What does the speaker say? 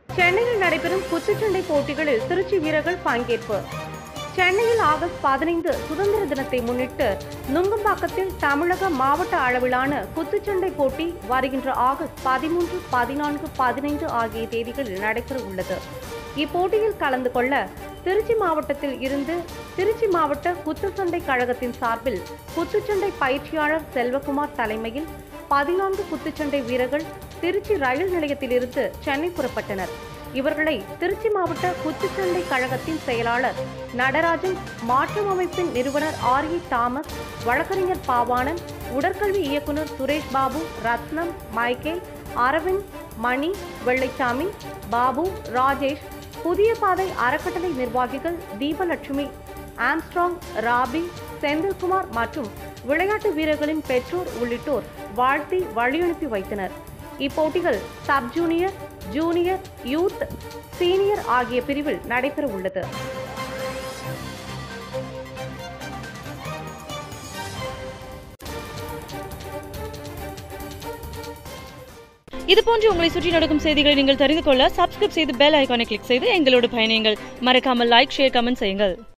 சென்னையில் நடைபெறும் குத்துச்சண்டை போட்டிகளில் திருச்சி வீரர்கள் பங்கேற்பு சென்னையில் ஆகஸ்ட் பதினைந்து சுதந்திர தினத்தை முன்னிட்டு நுங்கம்பாக்கத்தில் தமிழக மாவட்ட அளவிலான குத்துச்சண்டை போட்டி வருகின்ற ஆகஸ்ட் பதிமூன்று பதினான்கு பதினைந்து ஆகிய தேதிகளில் நடைபெற உள்ளது இப்போட்டியில் கலந்து கொள்ள திருச்சி மாவட்டத்தில் இருந்து திருச்சி மாவட்ட குத்துச்சண்டை கழகத்தின் சார்பில் குத்துச்சண்டை பயிற்சியாளர் செல்வகுமார் தலைமையில் பதினான்கு குத்துச்சண்டை வீரர்கள் திருச்சி ரயில் நிலையத்திலிருந்து சென்னை புறப்பட்டனர் இவர்களை திருச்சி மாவட்ட குத்துச்சண்டை கழகத்தின் செயலாளர் நடராஜன் மாற்றம் அமைப்பின் நிறுவனர் ஆர் இ தாமஸ் வழக்கறிஞர் பாவாணன் உடற்கல்வி இயக்குனர் சுரேஷ் பாபு ரத்னம் மைக்கேல் அரவிந்த் மணி வெள்ளைச்சாமி பாபு ராஜேஷ் புதிய பாதை அறக்கட்டளை நிர்வாகிகள் தீபலட்சுமி ஆம்ஸ்ட்ராங் ராபி செந்தில்குமார் மற்றும் விளையாட்டு வீரர்களின் பெற்றோர் உள்ளிட்டோர் வாழ்த்தி வழியனுப்பி வைத்தனர் இப்போட்டிகள் sub junior junior youth senior ஆகிய பிரிவில் நடைபெற உள்ளது இது போன்று உங்களை சுற்றி நடக்கும் செய்திகளை நீங்கள் தெரிந்து கொள்ள சப்ஸ்கிரைப் செய்து பெல் ஐகானை கிளிக் செய்து எங்களோடு பயணியுங்கள் மறக்காமல் லைக் ஷேர் கமெண்ட் செய்யுங்கள்